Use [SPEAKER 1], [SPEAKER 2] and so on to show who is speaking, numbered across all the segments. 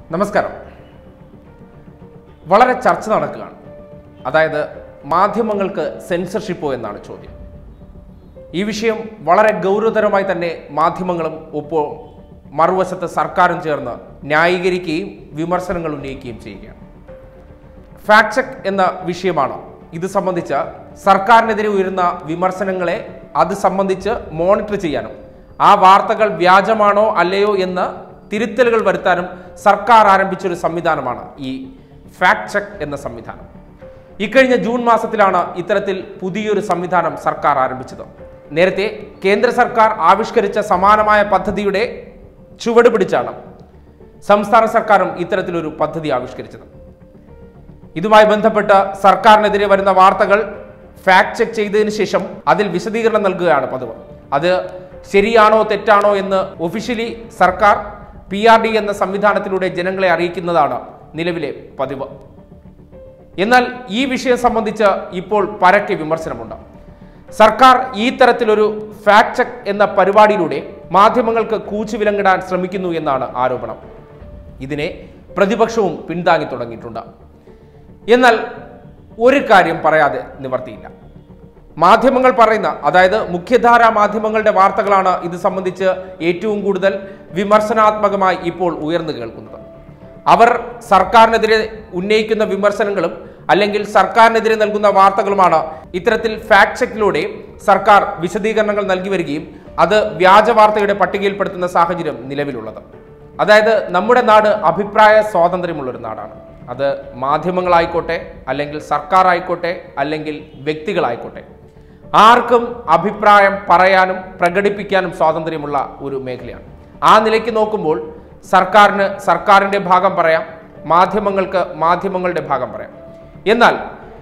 [SPEAKER 1] നമസ്കാരം വളരെ ചർച്ച നടക്കുകയാണ് അതായത് മാധ്യമങ്ങൾക്ക് സെൻസർഷിപ്പോ എന്നാണ് ചോദ്യം ഈ വിഷയം വളരെ ഗൗരവതരമായി തന്നെ മാധ്യമങ്ങളും ഒപ്പോൾ മറുവശത്ത് സർക്കാരും ചേർന്ന് ന്യായീകരിക്കുകയും വിമർശനങ്ങൾ ഉന്നയിക്കുകയും ചെയ്യുകയാണ് ഫാക്ട് ചെക്ക് എന്ന വിഷയമാണ് ഇത് സംബന്ധിച്ച് സർക്കാരിനെതിരെ ഉയരുന്ന വിമർശനങ്ങളെ അത് സംബന്ധിച്ച് മോണിറ്റർ ചെയ്യാനും ആ വാർത്തകൾ വ്യാജമാണോ അല്ലയോ എന്ന് തിരുത്തലുകൾ വരുത്താനും സർക്കാർ ആരംഭിച്ചൊരു സംവിധാനമാണ് ഈ ഫാക്ട് ചെക്ക് എന്ന സംവിധാനം ഇക്കഴിഞ്ഞ ജൂൺ മാസത്തിലാണ് ഇത്തരത്തിൽ പുതിയൊരു സംവിധാനം സർക്കാർ ആരംഭിച്ചത് നേരത്തെ കേന്ദ്ര സർക്കാർ ആവിഷ്കരിച്ച സമാനമായ പദ്ധതിയുടെ ചുവട് പിടിച്ചാണ് സംസ്ഥാന സർക്കാരും ഇത്തരത്തിലൊരു പദ്ധതി ആവിഷ്കരിച്ചത് ഇതുമായി ബന്ധപ്പെട്ട് സർക്കാരിനെതിരെ വരുന്ന വാർത്തകൾ ഫാക്ട് ചെക്ക് ചെയ്തതിന് ശേഷം അതിൽ വിശദീകരണം നൽകുകയാണ് പതിവ് അത് ശരിയാണോ തെറ്റാണോ എന്ന് ഒഫീഷ്യലി സർക്കാർ പി ആർ ഡി എന്ന സംവിധാനത്തിലൂടെ ജനങ്ങളെ അറിയിക്കുന്നതാണ് നിലവിലെ പതിവ് എന്നാൽ ഈ വിഷയം സംബന്ധിച്ച് ഇപ്പോൾ പരക്കെ വിമർശനമുണ്ട് സർക്കാർ ഈ തരത്തിലൊരു ഫാക്ട് ചെക്ക് എന്ന പരിപാടിയിലൂടെ മാധ്യമങ്ങൾക്ക് കൂച്ചുവിലങ്ങിടാൻ ശ്രമിക്കുന്നു എന്നാണ് ആരോപണം ഇതിനെ പ്രതിപക്ഷവും പിന്താങ്ങി തുടങ്ങിയിട്ടുണ്ട് എന്നാൽ ഒരു കാര്യം പറയാതെ നിവർത്തിയില്ല മാധ്യമങ്ങൾ പറയുന്ന അതായത് മുഖ്യധാരാ മാധ്യമങ്ങളുടെ വാർത്തകളാണ് ഇത് സംബന്ധിച്ച് ഏറ്റവും കൂടുതൽ വിമർശനാത്മകമായി ഇപ്പോൾ ഉയർന്നു കേൾക്കുന്നത് അവർ സർക്കാരിനെതിരെ ഉന്നയിക്കുന്ന വിമർശനങ്ങളും അല്ലെങ്കിൽ സർക്കാരിനെതിരെ നൽകുന്ന വാർത്തകളുമാണ് ഇത്തരത്തിൽ ഫാക്ട് ചെക്കിലൂടെ സർക്കാർ വിശദീകരണങ്ങൾ നൽകി വരികയും അത് വ്യാജ വാർത്തയുടെ പട്ടികയിൽപ്പെടുത്തുന്ന സാഹചര്യം നിലവിലുള്ളത് അതായത് നമ്മുടെ നാട് അഭിപ്രായ സ്വാതന്ത്ര്യമുള്ളൊരു നാടാണ് അത് മാധ്യമങ്ങളായിക്കോട്ടെ അല്ലെങ്കിൽ സർക്കാർ ആയിക്കോട്ടെ അല്ലെങ്കിൽ വ്യക്തികളായിക്കോട്ടെ ആർക്കും അഭിപ്രായം പറയാനും പ്രകടിപ്പിക്കാനും സ്വാതന്ത്ര്യമുള്ള ഒരു മേഖലയാണ് ആ നിലയ്ക്ക് നോക്കുമ്പോൾ സർക്കാരിന് സർക്കാരിൻ്റെ ഭാഗം പറയാം മാധ്യമങ്ങൾക്ക് മാധ്യമങ്ങളുടെ ഭാഗം പറയാം എന്നാൽ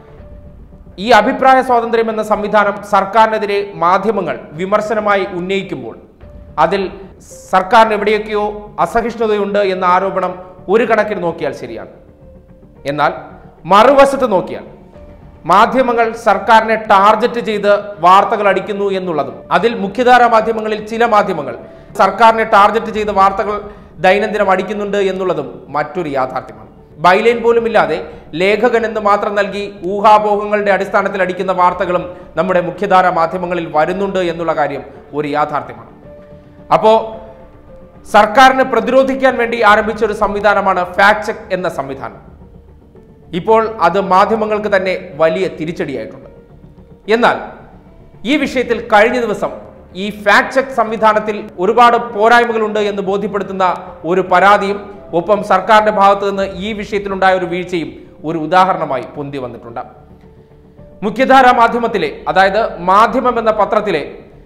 [SPEAKER 1] ഈ അഭിപ്രായ സ്വാതന്ത്ര്യം എന്ന സംവിധാനം സർക്കാരിനെതിരെ മാധ്യമങ്ങൾ വിമർശനമായി ഉന്നയിക്കുമ്പോൾ അതിൽ സർക്കാരിന് എവിടെയൊക്കെയോ അസഹിഷ്ണുതയുണ്ട് എന്ന ആരോപണം ഒരു കണക്കിന് നോക്കിയാൽ ശരിയാണ് എന്നാൽ മറുവശത്ത് നോക്കിയാൽ മാധ്യമങ്ങൾ സർക്കാരിനെ ടാർഗറ്റ് ചെയ്ത് വാർത്തകൾ അടിക്കുന്നു എന്നുള്ളതും അതിൽ മുഖ്യധാരാ മാധ്യമങ്ങളിൽ ചില മാധ്യമങ്ങൾ സർക്കാരിനെ ടാർഗറ്റ് ചെയ്ത് വാർത്തകൾ ദൈനംദിനം അടിക്കുന്നുണ്ട് എന്നുള്ളതും മറ്റൊരു യാഥാർത്ഥ്യമാണ് ബൈലൈൻ പോലും ഇല്ലാതെ ലേഖകൻ എന്ന് മാത്രം നൽകി ഊഹാപോഹങ്ങളുടെ അടിസ്ഥാനത്തിൽ അടിക്കുന്ന വാർത്തകളും നമ്മുടെ മുഖ്യധാരാ മാധ്യമങ്ങളിൽ വരുന്നുണ്ട് എന്നുള്ള കാര്യം ഒരു യാഥാർത്ഥ്യമാണ് അപ്പോൾ സർക്കാരിനെ പ്രതിരോധിക്കാൻ വേണ്ടി ആരംഭിച്ച ഒരു സംവിധാനമാണ് ഫാക്ട് ചെക്ക് എന്ന സംവിധാനം ഇപ്പോൾ അത് മാധ്യമങ്ങൾക്ക് തന്നെ വലിയ തിരിച്ചടിയായിട്ടുണ്ട് എന്നാൽ ഈ വിഷയത്തിൽ കഴിഞ്ഞ ദിവസം ഈ ഫാക്ട് ചെക്ക് സംവിധാനത്തിൽ ഒരുപാട് പോരായ്മകളുണ്ട് എന്ന് ബോധ്യപ്പെടുത്തുന്ന ഒരു പരാതിയും ഒപ്പം സർക്കാരിന്റെ ഭാഗത്തു നിന്ന് ഈ വിഷയത്തിലുണ്ടായ ഒരു വീഴ്ചയും ഒരു ഉദാഹരണമായി പൊന്തി വന്നിട്ടുണ്ട് മുഖ്യധാരാ മാധ്യമത്തിലെ അതായത് മാധ്യമം എന്ന പത്രത്തിലെ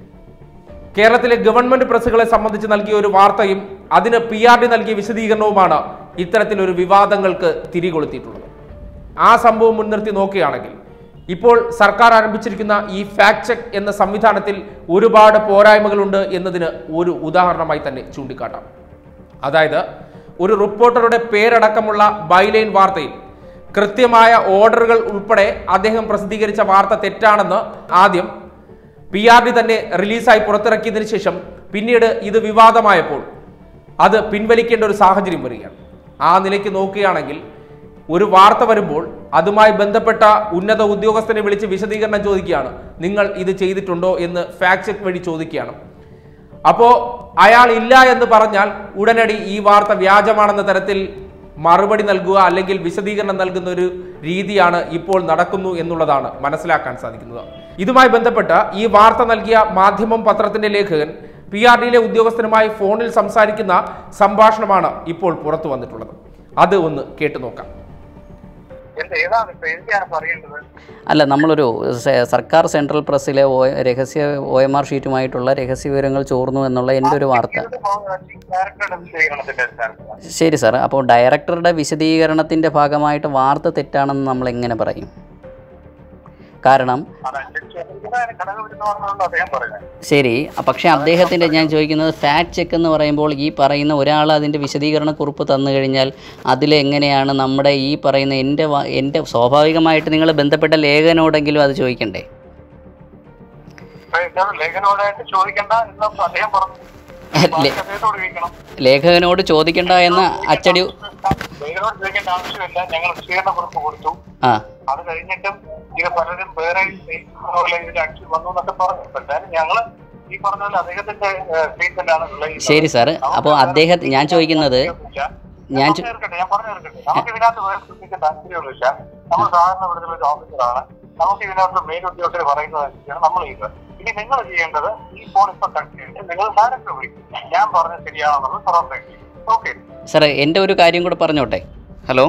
[SPEAKER 1] കേരളത്തിലെ ഗവൺമെന്റ് പ്രസ്സുകളെ സംബന്ധിച്ച് നൽകിയ ഒരു വാർത്തയും അതിന് പി ആർ ഡി നൽകിയ വിശദീകരണവുമാണ് ഇത്തരത്തിലൊരു വിവാദങ്ങൾക്ക് തിരികൊളുത്തിയിട്ടുള്ളത് ആ സംഭവം മുൻനിർത്തി നോക്കുകയാണെങ്കിൽ ഇപ്പോൾ സർക്കാർ ആരംഭിച്ചിരിക്കുന്ന ഈ ഫാക്ട് ചെക്ക് എന്ന സംവിധാനത്തിൽ ഒരുപാട് പോരായ്മകളുണ്ട് എന്നതിന് ഒരു ഉദാഹരണമായി തന്നെ ചൂണ്ടിക്കാട്ടാം അതായത് ഒരു റിപ്പോർട്ടറുടെ പേരടക്കമുള്ള ബൈലൈൻ വാർത്തയിൽ കൃത്യമായ ഓർഡറുകൾ ഉൾപ്പെടെ അദ്ദേഹം പ്രസിദ്ധീകരിച്ച വാർത്ത തെറ്റാണെന്ന് ആദ്യം പി ആർ ഡി തന്നെ റിലീസായി പുറത്തിറക്കിയതിനു ശേഷം പിന്നീട് ഇത് വിവാദമായപ്പോൾ അത് പിൻവലിക്കേണ്ട ഒരു സാഹചര്യം വരികയാണ് ആ നിലയ്ക്ക് നോക്കുകയാണെങ്കിൽ ഒരു വാർത്ത വരുമ്പോൾ അതുമായി ബന്ധപ്പെട്ട ഉന്നത ഉദ്യോഗസ്ഥനെ വിളിച്ച് വിശദീകരണം ചോദിക്കുകയാണ് നിങ്ങൾ ഇത് ചെയ്തിട്ടുണ്ടോ എന്ന് ഫാക്ട് ചെക്ക് വഴി ചോദിക്കുകയാണ് അപ്പോ അയാൾ ഇല്ല എന്ന് പറഞ്ഞാൽ ഉടനടി ഈ വാർത്ത വ്യാജമാണെന്ന തരത്തിൽ മറുപടി നൽകുക അല്ലെങ്കിൽ വിശദീകരണം നൽകുന്ന ഒരു രീതിയാണ് ഇപ്പോൾ നടക്കുന്നു എന്നുള്ളതാണ് മനസ്സിലാക്കാൻ സാധിക്കുന്നത് ഇതുമായി ബന്ധപ്പെട്ട് ഈ വാർത്ത നൽകിയ മാധ്യമം പത്രത്തിന്റെ ലേഖകൻ പി ആർ ഡിയിലെ ഉദ്യോഗസ്ഥനുമായി ഫോണിൽ സംസാരിക്കുന്ന സംഭാഷണമാണ് ഇപ്പോൾ പുറത്തു വന്നിട്ടുള്ളത് അത് ഒന്ന് കേട്ടു നോക്കാം
[SPEAKER 2] എന്ത് ഏതാണ് ഇപ്പൊ എനിക്കാണ് പറയേണ്ടത്
[SPEAKER 3] അല്ല നമ്മളൊരു സെ- സർക്കാർ സെൻട്രൽ പ്രസ്സിലെ ഒ രഹസ്യ ഒ എം ആർ ഷീറ്റുമായിട്ടുള്ള രഹസ്യ വിവരങ്ങൾ ചോർന്നു എന്നുള്ള എൻ്റെ ഒരു വാർത്ത
[SPEAKER 2] ഡയറക്ടറുടെ വിശദീകരണത്തിന്റെ അടിസ്ഥാനത്തിലാണ്
[SPEAKER 3] ശരി സാർ അപ്പോൾ ഡയറക്ടറുടെ വിശദീകരണത്തിൻ്റെ ഭാഗമായിട്ട് വാർത്ത തെറ്റാണെന്ന് നമ്മൾ എങ്ങനെ പറയും കാരണം
[SPEAKER 2] അത് അന്വേഷിച്ചതിന് ഘടകവിരുദ്ധമാണെന്നാണ് അദ്ദേഹം പറയുന്നത്
[SPEAKER 3] ശരി പക്ഷേ അദ്ദേഹത്തിൻ്റെ ഞാൻ ചോദിക്കുന്നത് ഫാക്ട് ചെക്ക് എന്ന് പറയുമ്പോൾ ഈ പറയുന്ന ഒരാൾ അതിൻ്റെ വിശദീകരണക്കുറിപ്പ് തന്നു കഴിഞ്ഞാൽ അതിലെങ്ങനെയാണ് നമ്മുടെ ഈ പറയുന്ന എൻ്റെ വാ- എൻ്റെ സ്വാഭാവികമായിട്ട് നിങ്ങൾ ബന്ധപ്പെട്ട ലേഖനോടെങ്കിലും അത് ചോദിക്കണ്ടേ
[SPEAKER 2] അപ്പൊ ഇന്നത് ലേഖനോടായിട്ട് ചോദിക്കണ്ട എന്ന് അദ്ദേഹം പറഞ്ഞു
[SPEAKER 3] ലേ-
[SPEAKER 2] ബാക്കി അദ്ദേഹത്തോട് ചോദിക്കണം
[SPEAKER 3] ലേഖകനോട് ചോദിക്കണ്ട എന്ന അച്ചടി
[SPEAKER 2] ലേഖനോട് ചോദിക്കേണ്ട ആവശ്യമില്ല ഞങ്ങൾ വിശദീകരണ കുറിപ്പ് കൊടുത്തു
[SPEAKER 3] ആ
[SPEAKER 2] അത് കഴിഞ്ഞിട്ടും ഇത് പലരും വേറെ പോലെ ഇതിന്റെ അക്ഷി വന്നു എന്നൊക്കെ പറഞ്ഞു എന്തായാലും ഞങ്ങള് ഈ പറഞ്ഞ പോലെ അദ്ദേഹത്തിന്റെ സ്റ്റേറ്റ്മെന്റ് ആണ് relay ചെയ്യുന്നത്.
[SPEAKER 3] ശരി സാർ അപ്പോൾ അദ്ദേഹത്തെ ഞാൻ ചോദിക്കുന്നത് ഞാൻ
[SPEAKER 2] ഞാൻ
[SPEAKER 3] ചോ-
[SPEAKER 2] തീർക്കട്ടെ ഞാൻ പറഞ്ഞു തീർക്കട്ടെ നമുക്ക് ഇതിനകത്ത് വേറെ ശ്രദ്ധിക്കാൻ താല്പര്യമൊന്നുമില്ല നമ്മൾ സാധാരണ ഇവിടുത്തെ ഒരു ഓഫീസറാണ് നമുക്ക് ഇതിനകത്ത് മെയിൻ ഉദ്യോഗസ്ഥർ പറയുന്നതനുസരിച്ചാണ് നമ്മൾ ചെയ്യുന്നത് ഇനി നിങ്ങൾ ചെയ്യേണ്ടത് ഈ ഫോൺ ഇപ്പൊ കട്ട് ചെയ്തിട്ട് നിങ്ങൾ ഡയറക്റ്റ് വിളിക്കും ഞാൻ പറഞ്ഞത് ശരിയാണെന്നുള്ളത് തുറന്നു ഓക്കെ
[SPEAKER 3] സാറേ എൻ്റെ ഒരു കാര്യം കൂടെ പറഞ്ഞോട്ടെ ഹലോ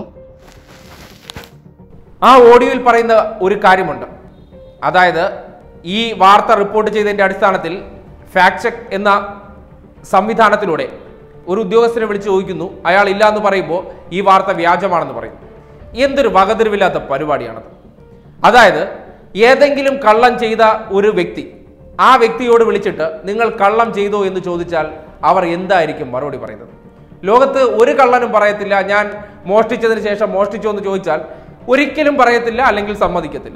[SPEAKER 1] ആ ഓഡിയോയിൽ പറയുന്ന ഒരു കാര്യമുണ്ട് അതായത് ഈ വാർത്ത റിപ്പോർട്ട് ചെയ്തതിൻ്റെ അടിസ്ഥാനത്തിൽ ഫാക്ട് ചെക്ക് എന്ന സംവിധാനത്തിലൂടെ ഒരു ഉദ്യോഗസ്ഥനെ വിളിച്ച് ചോദിക്കുന്നു അയാൾ ഇല്ല എന്ന് പറയുമ്പോൾ ഈ വാർത്ത വ്യാജമാണെന്ന് പറയുന്നു എന്തൊരു വകതിരിവില്ലാത്ത പരിപാടിയാണത് അതായത് ഏതെങ്കിലും കള്ളം ചെയ്ത ഒരു വ്യക്തി ആ വ്യക്തിയോട് വിളിച്ചിട്ട് നിങ്ങൾ കള്ളം ചെയ്തോ എന്ന് ചോദിച്ചാൽ അവർ എന്തായിരിക്കും മറുപടി പറയുന്നത് ലോകത്ത് ഒരു കള്ളനും പറയത്തില്ല ഞാൻ മോഷ്ടിച്ചതിന് ശേഷം മോഷ്ടിച്ചോ എന്ന് ചോദിച്ചാൽ ഒരിക്കലും പറയത്തില്ല അല്ലെങ്കിൽ സമ്മതിക്കത്തില്ല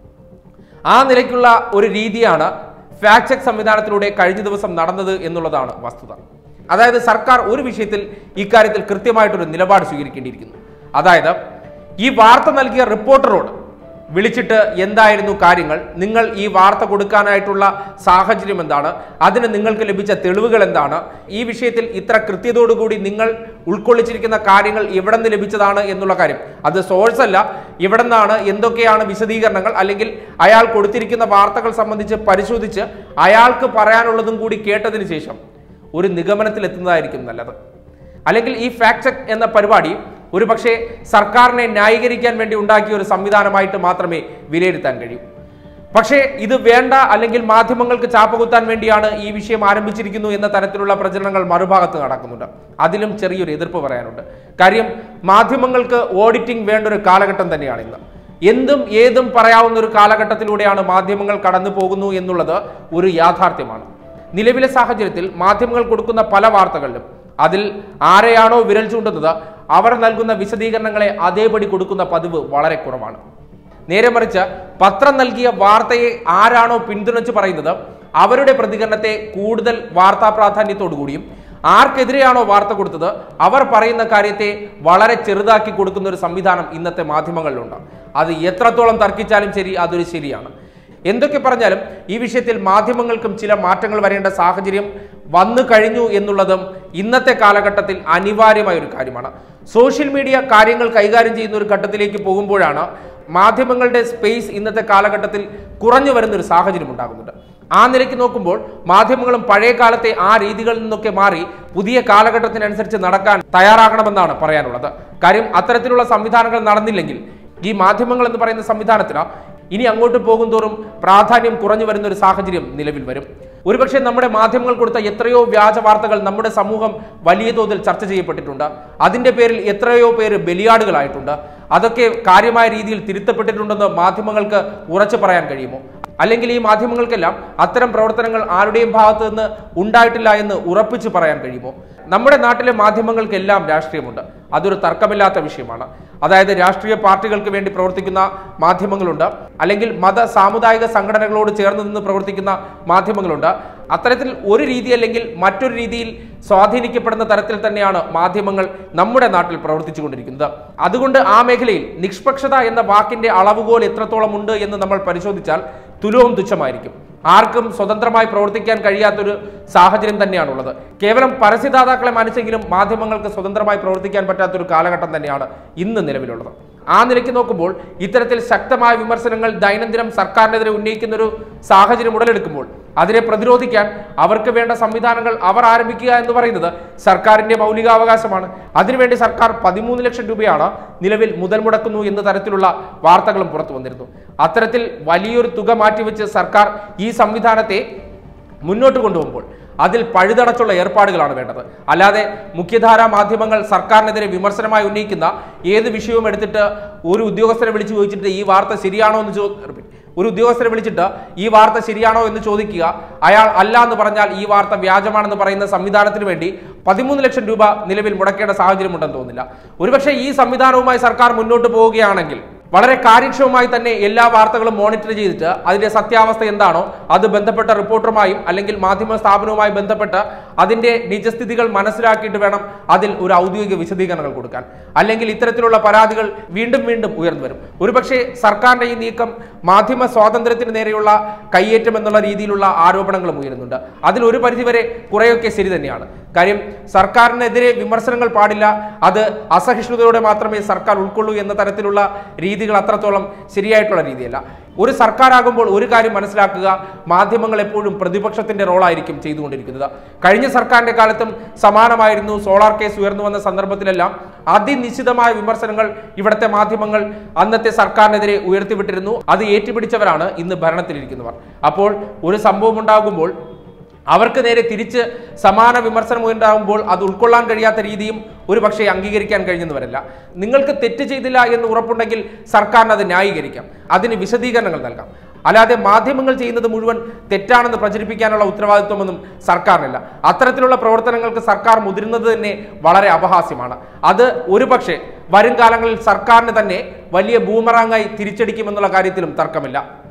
[SPEAKER 1] ആ നിലയ്ക്കുള്ള ഒരു രീതിയാണ് ഫാക്ട് ചെക്ക് സംവിധാനത്തിലൂടെ കഴിഞ്ഞ ദിവസം നടന്നത് എന്നുള്ളതാണ് വസ്തുത അതായത് സർക്കാർ ഒരു വിഷയത്തിൽ ഇക്കാര്യത്തിൽ കൃത്യമായിട്ടൊരു നിലപാട് സ്വീകരിക്കേണ്ടിയിരിക്കുന്നു അതായത് ഈ വാർത്ത നൽകിയ റിപ്പോർട്ടറോട് വിളിച്ചിട്ട് എന്തായിരുന്നു കാര്യങ്ങൾ നിങ്ങൾ ഈ വാർത്ത കൊടുക്കാനായിട്ടുള്ള സാഹചര്യം എന്താണ് അതിന് നിങ്ങൾക്ക് ലഭിച്ച തെളിവുകൾ എന്താണ് ഈ വിഷയത്തിൽ ഇത്ര കൃത്യതയോടുകൂടി നിങ്ങൾ ഉൾക്കൊള്ളിച്ചിരിക്കുന്ന കാര്യങ്ങൾ എവിടെ നിന്ന് ലഭിച്ചതാണ് എന്നുള്ള കാര്യം അത് സോഴ്സ് അല്ല എവിടെ നിന്നാണ് എന്തൊക്കെയാണ് വിശദീകരണങ്ങൾ അല്ലെങ്കിൽ അയാൾ കൊടുത്തിരിക്കുന്ന വാർത്തകൾ സംബന്ധിച്ച് പരിശോധിച്ച് അയാൾക്ക് പറയാനുള്ളതും കൂടി കേട്ടതിന് ശേഷം ഒരു നിഗമനത്തിൽ എത്തുന്നതായിരിക്കും നല്ലത് അല്ലെങ്കിൽ ഈ ഫാക്ട് ചെക്ക് എന്ന പരിപാടി ഒരു പക്ഷേ സർക്കാരിനെ ന്യായീകരിക്കാൻ വേണ്ടി ഉണ്ടാക്കിയ ഒരു സംവിധാനമായിട്ട് മാത്രമേ വിലയിരുത്താൻ കഴിയൂ പക്ഷേ ഇത് വേണ്ട അല്ലെങ്കിൽ മാധ്യമങ്ങൾക്ക് ചാപ്പകുത്താൻ വേണ്ടിയാണ് ഈ വിഷയം ആരംഭിച്ചിരിക്കുന്നു എന്ന തരത്തിലുള്ള പ്രചരണങ്ങൾ മറുഭാഗത്ത് നടക്കുന്നുണ്ട് അതിലും ചെറിയൊരു എതിർപ്പ് പറയാനുണ്ട് കാര്യം മാധ്യമങ്ങൾക്ക് ഓഡിറ്റിംഗ് വേണ്ട ഒരു കാലഘട്ടം തന്നെയാണ് ഇന്ന് എന്തും ഏതും പറയാവുന്ന ഒരു കാലഘട്ടത്തിലൂടെയാണ് മാധ്യമങ്ങൾ കടന്നു പോകുന്നു എന്നുള്ളത് ഒരു യാഥാർത്ഥ്യമാണ് നിലവിലെ സാഹചര്യത്തിൽ മാധ്യമങ്ങൾ കൊടുക്കുന്ന പല വാർത്തകളിലും അതിൽ ആരെയാണോ വിരൽ ചൂണ്ടുന്നത് അവർ നൽകുന്ന വിശദീകരണങ്ങളെ അതേപടി കൊടുക്കുന്ന പതിവ് വളരെ കുറവാണ് നേരെ മറിച്ച് പത്രം നൽകിയ വാർത്തയെ ആരാണോ പിന്തുണച്ച് പറയുന്നത് അവരുടെ പ്രതികരണത്തെ കൂടുതൽ വാർത്താ പ്രാധാന്യത്തോടു കൂടിയും ആർക്കെതിരെയാണോ വാർത്ത കൊടുത്തത് അവർ പറയുന്ന കാര്യത്തെ വളരെ ചെറുതാക്കി കൊടുക്കുന്ന ഒരു സംവിധാനം ഇന്നത്തെ മാധ്യമങ്ങളിലുണ്ട് അത് എത്രത്തോളം തർക്കിച്ചാലും ശരി അതൊരു ശരിയാണ് എന്തൊക്കെ പറഞ്ഞാലും ഈ വിഷയത്തിൽ മാധ്യമങ്ങൾക്കും ചില മാറ്റങ്ങൾ വരേണ്ട സാഹചര്യം വന്നു കഴിഞ്ഞു എന്നുള്ളതും ഇന്നത്തെ കാലഘട്ടത്തിൽ അനിവാര്യമായ ഒരു കാര്യമാണ് സോഷ്യൽ മീഡിയ കാര്യങ്ങൾ കൈകാര്യം ചെയ്യുന്ന ഒരു ഘട്ടത്തിലേക്ക് പോകുമ്പോഴാണ് മാധ്യമങ്ങളുടെ സ്പേസ് ഇന്നത്തെ കാലഘട്ടത്തിൽ കുറഞ്ഞു വരുന്ന ഒരു സാഹചര്യം ഉണ്ടാകുന്നുണ്ട് ആ നിലയ്ക്ക് നോക്കുമ്പോൾ മാധ്യമങ്ങളും പഴയ കാലത്തെ ആ രീതികളിൽ നിന്നൊക്കെ മാറി പുതിയ കാലഘട്ടത്തിനനുസരിച്ച് നടക്കാൻ തയ്യാറാകണമെന്നാണ് പറയാനുള്ളത് കാര്യം അത്തരത്തിലുള്ള സംവിധാനങ്ങൾ നടന്നില്ലെങ്കിൽ ഈ മാധ്യമങ്ങൾ എന്ന് പറയുന്ന സംവിധാനത്തിന് ഇനി അങ്ങോട്ട് പോകും തോറും പ്രാധാന്യം കുറഞ്ഞു വരുന്ന ഒരു സാഹചര്യം നിലവിൽ വരും ഒരുപക്ഷെ നമ്മുടെ മാധ്യമങ്ങൾ കൊടുത്ത എത്രയോ വ്യാജ വാർത്തകൾ നമ്മുടെ സമൂഹം വലിയ തോതിൽ ചർച്ച ചെയ്യപ്പെട്ടിട്ടുണ്ട് അതിന്റെ പേരിൽ എത്രയോ പേര് ബലിയാടുകളായിട്ടുണ്ട് അതൊക്കെ കാര്യമായ രീതിയിൽ തിരുത്തപ്പെട്ടിട്ടുണ്ടെന്ന് മാധ്യമങ്ങൾക്ക് ഉറച്ചു പറയാൻ കഴിയുമോ അല്ലെങ്കിൽ ഈ മാധ്യമങ്ങൾക്കെല്ലാം അത്തരം പ്രവർത്തനങ്ങൾ ആരുടെയും ഭാഗത്ത് നിന്ന് ഉണ്ടായിട്ടില്ല എന്ന് ഉറപ്പിച്ചു പറയാൻ കഴിയുമോ നമ്മുടെ നാട്ടിലെ മാധ്യമങ്ങൾക്കെല്ലാം രാഷ്ട്രീയമുണ്ട് അതൊരു തർക്കമില്ലാത്ത വിഷയമാണ് അതായത് രാഷ്ട്രീയ പാർട്ടികൾക്ക് വേണ്ടി പ്രവർത്തിക്കുന്ന മാധ്യമങ്ങളുണ്ട് അല്ലെങ്കിൽ മത സാമുദായിക സംഘടനകളോട് ചേർന്ന് നിന്ന് പ്രവർത്തിക്കുന്ന മാധ്യമങ്ങളുണ്ട് അത്തരത്തിൽ ഒരു രീതി അല്ലെങ്കിൽ മറ്റൊരു രീതിയിൽ സ്വാധീനിക്കപ്പെടുന്ന തരത്തിൽ തന്നെയാണ് മാധ്യമങ്ങൾ നമ്മുടെ നാട്ടിൽ പ്രവർത്തിച്ചുകൊണ്ടിരിക്കുന്നത് അതുകൊണ്ട് ആ മേഖലയിൽ നിഷ്പക്ഷത എന്ന വാക്കിന്റെ അളവുകോൽ എത്രത്തോളം ഉണ്ട് എന്ന് നമ്മൾ പരിശോധിച്ചാൽ തുലവും തുച്ഛമായിരിക്കും ആർക്കും സ്വതന്ത്രമായി പ്രവർത്തിക്കാൻ കഴിയാത്തൊരു സാഹചര്യം തന്നെയാണുള്ളത് കേവലം പരസ്യദാതാക്കളെ മാനിച്ചെങ്കിലും മാധ്യമങ്ങൾക്ക് സ്വതന്ത്രമായി പ്രവർത്തിക്കാൻ പറ്റാത്തൊരു കാലഘട്ടം തന്നെയാണ് ഇന്ന് നിലവിലുള്ളത് ആ നിലയ്ക്ക് നോക്കുമ്പോൾ ഇത്തരത്തിൽ ശക്തമായ വിമർശനങ്ങൾ ദൈനംദിനം സർക്കാരിനെതിരെ ഉന്നയിക്കുന്ന ഒരു സാഹചര്യം ഉടലെടുക്കുമ്പോൾ അതിനെ പ്രതിരോധിക്കാൻ അവർക്ക് വേണ്ട സംവിധാനങ്ങൾ അവർ ആരംഭിക്കുക എന്ന് പറയുന്നത് സർക്കാരിന്റെ മൗലികാവകാശമാണ് അതിനുവേണ്ടി സർക്കാർ പതിമൂന്ന് ലക്ഷം രൂപയാണ് നിലവിൽ മുതൽ മുടക്കുന്നു എന്ന തരത്തിലുള്ള വാർത്തകളും പുറത്തു വന്നിരുന്നു അത്തരത്തിൽ വലിയൊരു തുക മാറ്റിവെച്ച് സർക്കാർ ഈ സംവിധാനത്തെ മുന്നോട്ട് കൊണ്ടുപോകുമ്പോൾ അതിൽ പഴുതടച്ചുള്ള ഏർപ്പാടുകളാണ് വേണ്ടത് അല്ലാതെ മുഖ്യധാരാ മാധ്യമങ്ങൾ സർക്കാരിനെതിരെ വിമർശനമായി ഉന്നയിക്കുന്ന ഏത് വിഷയവും എടുത്തിട്ട് ഒരു ഉദ്യോഗസ്ഥരെ വിളിച്ചു ചോദിച്ചിട്ട് ഈ വാർത്ത ശരിയാണോ എന്ന് ചോ ഒരു ഉദ്യോഗസ്ഥരെ വിളിച്ചിട്ട് ഈ വാർത്ത ശരിയാണോ എന്ന് ചോദിക്കുക അയാൾ അല്ല എന്ന് പറഞ്ഞാൽ ഈ വാർത്ത വ്യാജമാണെന്ന് പറയുന്ന സംവിധാനത്തിന് വേണ്ടി പതിമൂന്ന് ലക്ഷം രൂപ നിലവിൽ മുടക്കേണ്ട സാഹചര്യമുണ്ടെന്ന് തോന്നുന്നില്ല ഒരുപക്ഷെ ഈ സംവിധാനവുമായി സർക്കാർ മുന്നോട്ട് പോവുകയാണെങ്കിൽ വളരെ കാര്യക്ഷമമായി തന്നെ എല്ലാ വാർത്തകളും മോണിറ്റർ ചെയ്തിട്ട് അതിന്റെ സത്യാവസ്ഥ എന്താണോ അത് ബന്ധപ്പെട്ട റിപ്പോർട്ടറുമായും അല്ലെങ്കിൽ മാധ്യമ സ്ഥാപനവുമായി ബന്ധപ്പെട്ട് അതിന്റെ നിജസ്ഥിതികൾ മനസ്സിലാക്കിയിട്ട് വേണം അതിൽ ഒരു ഔദ്യോഗിക വിശദീകരണങ്ങൾ കൊടുക്കാൻ അല്ലെങ്കിൽ ഇത്തരത്തിലുള്ള പരാതികൾ വീണ്ടും വീണ്ടും ഉയർന്നു വരും ഒരുപക്ഷെ സർക്കാരിന്റെ ഈ നീക്കം മാധ്യമ സ്വാതന്ത്ര്യത്തിന് നേരെയുള്ള കയ്യേറ്റം എന്നുള്ള രീതിയിലുള്ള ആരോപണങ്ങളും ഉയരുന്നുണ്ട് അതിൽ ഒരു പരിധിവരെ കുറെയൊക്കെ ശരി തന്നെയാണ് കാര്യം സർക്കാരിനെതിരെ വിമർശനങ്ങൾ പാടില്ല അത് അസഹിഷ്ണുതയോടെ മാത്രമേ സർക്കാർ ഉൾക്കൊള്ളൂ എന്ന തരത്തിലുള്ള രീതികൾ അത്രത്തോളം ശരിയായിട്ടുള്ള രീതിയല്ല ഒരു സർക്കാരാകുമ്പോൾ ഒരു കാര്യം മനസ്സിലാക്കുക മാധ്യമങ്ങൾ എപ്പോഴും പ്രതിപക്ഷത്തിന്റെ റോളായിരിക്കും ചെയ്തുകൊണ്ടിരിക്കുന്നത് കഴിഞ്ഞ സർക്കാരിന്റെ കാലത്തും സമാനമായിരുന്നു സോളാർ കേസ് ഉയർന്നു വന്ന സന്ദർഭത്തിലെല്ലാം അതിനിശ്ചിതമായ വിമർശനങ്ങൾ ഇവിടുത്തെ മാധ്യമങ്ങൾ അന്നത്തെ സർക്കാരിനെതിരെ ഉയർത്തിവിട്ടിരുന്നു അത് ഏറ്റുപിടിച്ചവരാണ് ഇന്ന് ഭരണത്തിലിരിക്കുന്നവർ അപ്പോൾ ഒരു സംഭവം ഉണ്ടാകുമ്പോൾ അവർക്ക് നേരെ തിരിച്ച് സമാന വിമർശനം ഉണ്ടാകുമ്പോൾ അത് ഉൾക്കൊള്ളാൻ കഴിയാത്ത രീതിയും ഒരു പക്ഷേ അംഗീകരിക്കാൻ കഴിഞ്ഞെന്ന് വരില്ല നിങ്ങൾക്ക് തെറ്റ് ചെയ്തില്ല എന്ന് ഉറപ്പുണ്ടെങ്കിൽ സർക്കാരിന് അത് ന്യായീകരിക്കാം അതിന് വിശദീകരണങ്ങൾ നൽകാം അല്ലാതെ മാധ്യമങ്ങൾ ചെയ്യുന്നത് മുഴുവൻ തെറ്റാണെന്ന് പ്രചരിപ്പിക്കാനുള്ള ഉത്തരവാദിത്വമൊന്നും സർക്കാരിനില്ല അത്തരത്തിലുള്ള പ്രവർത്തനങ്ങൾക്ക് സർക്കാർ മുതിരുന്നത് തന്നെ വളരെ അപഹാസ്യമാണ് അത് ഒരുപക്ഷെ വരും കാലങ്ങളിൽ സർക്കാരിന് തന്നെ വലിയ ബൂമറാങ്ങായി തിരിച്ചടിക്കുമെന്നുള്ള കാര്യത്തിലും തർക്കമില്ല